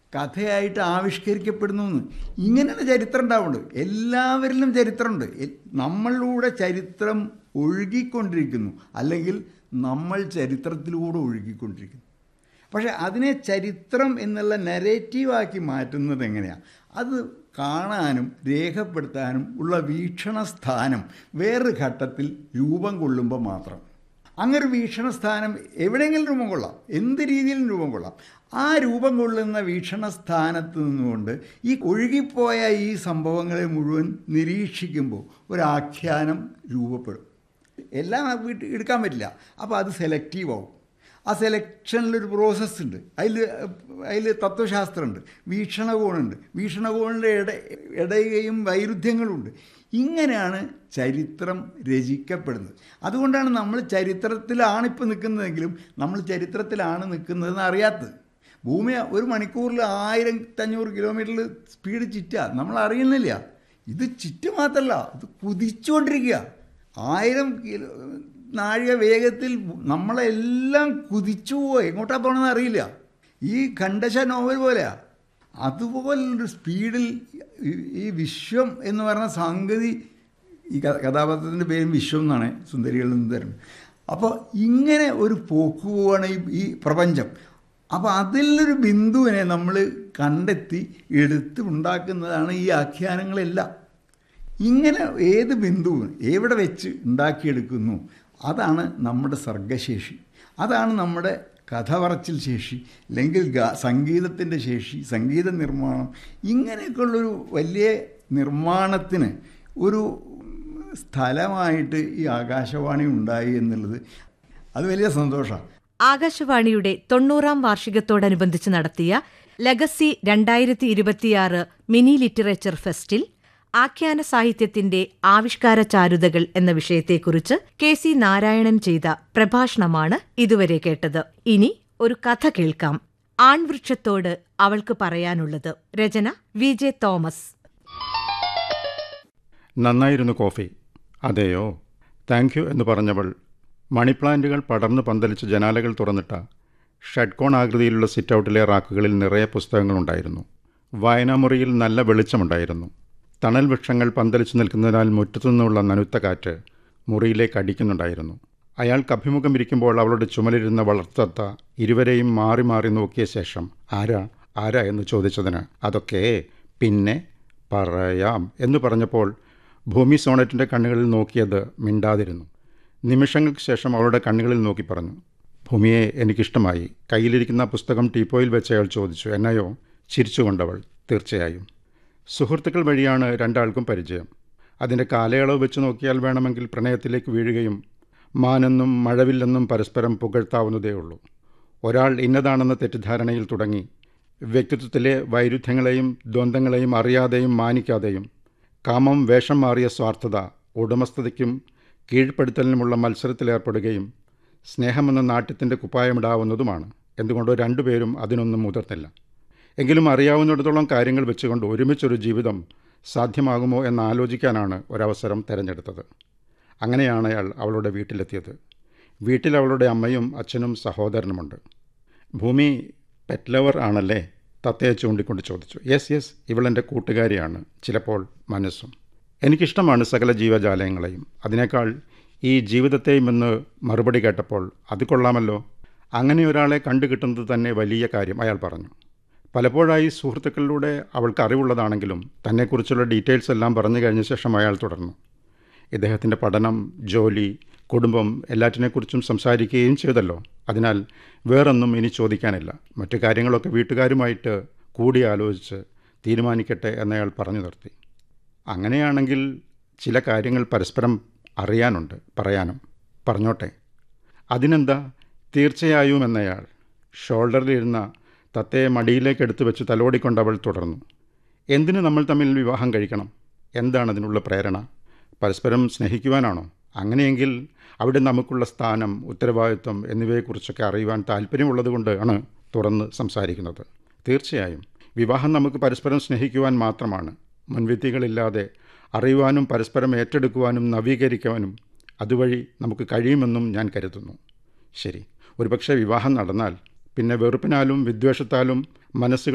കഥയായിട്ട് ആവിഷ്കരിക്കപ്പെടുന്നു എന്ന് ഇങ്ങനെയാണ് ചരിത്രം ഉണ്ടാവുന്നത് എല്ലാവരിലും ചരിത്രമുണ്ട് എ- നമ്മളിലൂടെ ചരിത്രം ഒഴുകിക്കൊണ്ടിരിക്കുന്നു അല്ലെങ്കിൽ നമ്മൾ ചരിത്രത്തിലൂടെ ഒഴുകിക്കൊണ്ടിരിക്കുന്നു പക്ഷെ അതിനെ ചരിത്രം എന്നുള്ള നെറേറ്റീവാക്കി മാറ്റുന്നത് എങ്ങനെയാണ് അത് കാണാനും രേഖപ്പെടുത്താനും ഉള്ള വീക്ഷണ സ്ഥാനം വേറൊരു ഘട്ടത്തിൽ രൂപം കൊള്ളുമ്പോൾ മാത്രം അങ്ങനെ ഒരു വീക്ഷണ സ്ഥാനം എവിടെയെങ്കിലും രൂപം കൊള്ളാം എന്ത് രീതിയിലും രൂപം കൊള്ളാം ആ രൂപം കൊള്ളുന്ന വീക്ഷണ സ്ഥാനത്ത് നിന്നുകൊണ്ട് ഈ ഒഴുകിപ്പോയ ഈ സംഭവങ്ങളെ മുഴുവൻ നിരീക്ഷിക്കുമ്പോൾ ഒരു ആഖ്യാനം രൂപപ്പെടും എല്ലാം വീട്ടിൽ എടുക്കാൻ പറ്റില്ല അപ്പോൾ അത് സെലക്റ്റീവ് ആവും ആ സെലക്ഷനിലൊരു പ്രോസസ്സ് ഉണ്ട് അതിൽ അതിൽ തത്വശാസ്ത്രമുണ്ട് വീക്ഷണകോണുണ്ട് വീക്ഷണകോണിൻ്റെ ഇട ഇടയുകയും വൈരുദ്ധ്യങ്ങളുണ്ട് ഇങ്ങനെയാണ് ചരിത്രം രചിക്കപ്പെടുന്നത് അതുകൊണ്ടാണ് നമ്മൾ ചരിത്രത്തിലാണ് ഇപ്പോൾ നിൽക്കുന്നതെങ്കിലും നമ്മൾ ചരിത്രത്തിലാണ് നിൽക്കുന്നതെന്ന് അറിയാത്തത് ഭൂമി ഒരു മണിക്കൂറിൽ ആയിരത്തഞ്ഞൂറ് കിലോമീറ്ററിൽ സ്പീഡ് ചിറ്റുക നമ്മൾ അറിയുന്നില്ല ഇത് ചിറ്റ് മാത്രമല്ല ഇത് കുതിച്ചുകൊണ്ടിരിക്കുക ആയിരം കിലോ നാഴിക വേഗത്തിൽ നമ്മളെല്ലാം കുതിച്ചു പോയി എങ്ങോട്ടാ പോകണമെന്ന് അറിയില്ല ഈ ഖണ്ഡശ നോവൽ പോലെയാ അതുപോലൊരു സ്പീഡിൽ ഈ- ഈ വിശ്വം എന്ന് പറഞ്ഞ സംഗതി ഈ ക- കഥാപാത്രത്തിൻ്റെ പേരും വിശ്വം എന്നാണ് സുന്ദരികളിൽ നിന്ന് തരുന്നത് അപ്പോൾ ഇങ്ങനെ ഒരു പോക്ക് പോവാണ് ഈ ഈ പ്രപഞ്ചം അപ്പോൾ അതിലൊരു ബിന്ദുവിനെ നമ്മൾ കണ്ടെത്തി എടുത്ത് ഉണ്ടാക്കുന്നതാണ് ഈ ആഖ്യാനങ്ങളെല്ലാം ഇങ്ങനെ ഏത് ബിന്ദുവും എവിടെ വെച്ച് ഉണ്ടാക്കിയെടുക്കുന്നു അതാണ് നമ്മുടെ സർഗശേഷി അതാണ് നമ്മുടെ കഥ പറച്ചിൽ ശേഷി അല്ലെങ്കിൽ ഗാ സംഗീതത്തിൻ്റെ ശേഷി സംഗീത നിർമ്മാണം ഇങ്ങനെയൊക്കെയുള്ളൊരു വലിയ നിർമ്മാണത്തിന് ഒരു സ്ഥലമായിട്ട് ഈ ആകാശവാണി ഉണ്ടായി എന്നുള്ളത് അത് വലിയ സന്തോഷമാണ് ആകാശവാണിയുടെ തൊണ്ണൂറാം വാർഷികത്തോടനുബന്ധിച്ച് നടത്തിയ ലഗസി രണ്ടായിരത്തി ഇരുപത്തിയാറ് മിനി ലിറ്ററേച്ചർ ഫെസ്റ്റിൽ ആഖ്യാന സാഹിത്യത്തിന്റെ ആവിഷ്കാര ചാരുതകൾ എന്ന വിഷയത്തെക്കുറിച്ച് കെ സി നാരായണൻ ചെയ്ത പ്രഭാഷണമാണ് ഇതുവരെ കേട്ടത് ഇനി ഒരു കഥ കേൾക്കാം ആൺവൃക്ഷത്തോട് അവൾക്ക് പറയാനുള്ളത് രചന വി ജെ തോമസ് നന്നായിരുന്നു കോഫി അതെയോ താങ്ക് യു എന്ന് പറഞ്ഞവൾ മണിപ്ലാന്റുകൾ പടർന്നു പന്തലിച്ച് ജനാലകൾ തുറന്നിട്ട ഷഡ്കോൺ ആകൃതിയിലുള്ള സിറ്റൗട്ടിലെ റാക്കുകളിൽ നിറയെ പുസ്തകങ്ങളുണ്ടായിരുന്നു വായനാമുറിയിൽ നല്ല വെളിച്ചമുണ്ടായിരുന്നു തണൽ വൃക്ഷങ്ങൾ പന്തലിച്ചു നിൽക്കുന്നതിനാൽ മുറ്റത്തുനിന്നുള്ള നനുത്ത കാറ്റ് മുറിയിലേക്ക് അടിക്കുന്നുണ്ടായിരുന്നു അയാൾക്ക് അഭിമുഖം ഇരിക്കുമ്പോൾ അവളുടെ ചുമലിരുന്ന വളർത്തത്ത ഇരുവരെയും മാറി മാറി നോക്കിയ ശേഷം ആരാ ആരാ എന്ന് ചോദിച്ചതിന് അതൊക്കെ പിന്നെ പറയാം എന്ന് പറഞ്ഞപ്പോൾ ഭൂമി സോണറ്റിൻ്റെ കണ്ണുകളിൽ നോക്കിയത് മിണ്ടാതിരുന്നു നിമിഷങ്ങൾക്ക് ശേഷം അവളുടെ കണ്ണുകളിൽ നോക്കി പറഞ്ഞു ഭൂമിയെ എനിക്കിഷ്ടമായി കയ്യിലിരിക്കുന്ന പുസ്തകം ടീപ്പോയിൽ വെച്ച് അയാൾ ചോദിച്ചു എന്നയോ ചിരിച്ചുകൊണ്ടവൾ തീർച്ചയായും സുഹൃത്തുക്കൾ വഴിയാണ് രണ്ടാൾക്കും പരിചയം അതിൻ്റെ കാലയളവ് വെച്ച് നോക്കിയാൽ വേണമെങ്കിൽ പ്രണയത്തിലേക്ക് വീഴുകയും മാനെന്നും മഴവില്ലെന്നും പരസ്പരം പുകഴ്ത്താവുന്നതേ ഉള്ളൂ ഒരാൾ ഇന്നതാണെന്ന തെറ്റിദ്ധാരണയിൽ തുടങ്ങി വ്യക്തിത്വത്തിലെ വൈരുദ്ധ്യങ്ങളെയും ദ്വന്ദ്ങ്ങളെയും അറിയാതെയും മാനിക്കാതെയും കാമം വേഷം മാറിയ സ്വാർത്ഥത ഉടമസ്ഥതയ്ക്കും കീഴ്പ്പെടുത്തലിനുമുള്ള മത്സരത്തിലേർപ്പെടുകയും സ്നേഹമെന്ന നാട്യത്തിൻ്റെ കുപ്പായമിടാവുന്നതുമാണ് എന്തുകൊണ്ടോ രണ്ടുപേരും അതിനൊന്നും മുതിർന്നില്ല എങ്കിലും അറിയാവുന്നിടത്തോളം കാര്യങ്ങൾ വെച്ചുകൊണ്ട് ഒരുമിച്ചൊരു ജീവിതം സാധ്യമാകുമോ എന്ന് ആലോചിക്കാനാണ് ഒരവസരം തിരഞ്ഞെടുത്തത് അങ്ങനെയാണ് അയാൾ അവളുടെ വീട്ടിലെത്തിയത് വീട്ടിൽ അവളുടെ അമ്മയും അച്ഛനും സഹോദരനുമുണ്ട് ഭൂമി പെറ്റ് ലവർ ആണല്ലേ തത്തയെ ചൂണ്ടിക്കൊണ്ട് ചോദിച്ചു യെസ് യെസ് ഇവളെൻ്റെ കൂട്ടുകാരിയാണ് ചിലപ്പോൾ മനസ്സും എനിക്കിഷ്ടമാണ് സകല ജീവജാലങ്ങളെയും അതിനേക്കാൾ ഈ ജീവിതത്തെയും എന്ന് മറുപടി കേട്ടപ്പോൾ അത് കൊള്ളാമല്ലോ അങ്ങനെ ഒരാളെ കണ്ടുകിട്ടുന്നത് തന്നെ വലിയ കാര്യം അയാൾ പറഞ്ഞു പലപ്പോഴായി സുഹൃത്തുക്കളിലൂടെ അവൾക്ക് അറിവുള്ളതാണെങ്കിലും തന്നെക്കുറിച്ചുള്ള ഡീറ്റെയിൽസ് എല്ലാം പറഞ്ഞു കഴിഞ്ഞ ശേഷം അയാൾ തുടർന്നു ഇദ്ദേഹത്തിൻ്റെ പഠനം ജോലി കുടുംബം എല്ലാറ്റിനെക്കുറിച്ചും സംസാരിക്കുകയും ചെയ്തല്ലോ അതിനാൽ വേറൊന്നും ഇനി ചോദിക്കാനില്ല മറ്റു കാര്യങ്ങളൊക്കെ വീട്ടുകാരുമായിട്ട് കൂടി ആലോചിച്ച് തീരുമാനിക്കട്ടെ എന്നയാൾ പറഞ്ഞു നിർത്തി അങ്ങനെയാണെങ്കിൽ ചില കാര്യങ്ങൾ പരസ്പരം അറിയാനുണ്ട് പറയാനും പറഞ്ഞോട്ടെ അതിനെന്താ തീർച്ചയായും എന്നയാൾ ഷോൾഡറിലിരുന്ന തത്തയെ മടിയിലേക്ക് എടുത്തു വെച്ച് തലോടിക്കൊണ്ട് അവൾ തുടർന്നു എന്തിനു നമ്മൾ തമ്മിൽ വിവാഹം കഴിക്കണം എന്താണ് അതിനുള്ള പ്രേരണ പരസ്പരം സ്നേഹിക്കുവാനാണോ അങ്ങനെയെങ്കിൽ അവിടെ നമുക്കുള്ള സ്ഥാനം ഉത്തരവാദിത്വം എന്നിവയെക്കുറിച്ചൊക്കെ അറിയുവാൻ താല്പര്യമുള്ളതുകൊണ്ട് ആണ് തുറന്ന് സംസാരിക്കുന്നത് തീർച്ചയായും വിവാഹം നമുക്ക് പരസ്പരം സ്നേഹിക്കുവാൻ മാത്രമാണ് മുൻവിധികളില്ലാതെ അറിയുവാനും പരസ്പരം ഏറ്റെടുക്കുവാനും നവീകരിക്കുവാനും അതുവഴി നമുക്ക് കഴിയുമെന്നും ഞാൻ കരുതുന്നു ശരി ഒരുപക്ഷെ വിവാഹം നടന്നാൽ പിന്നെ വെറുപ്പിനാലും വിദ്വേഷത്താലും മനസ്സുകൾ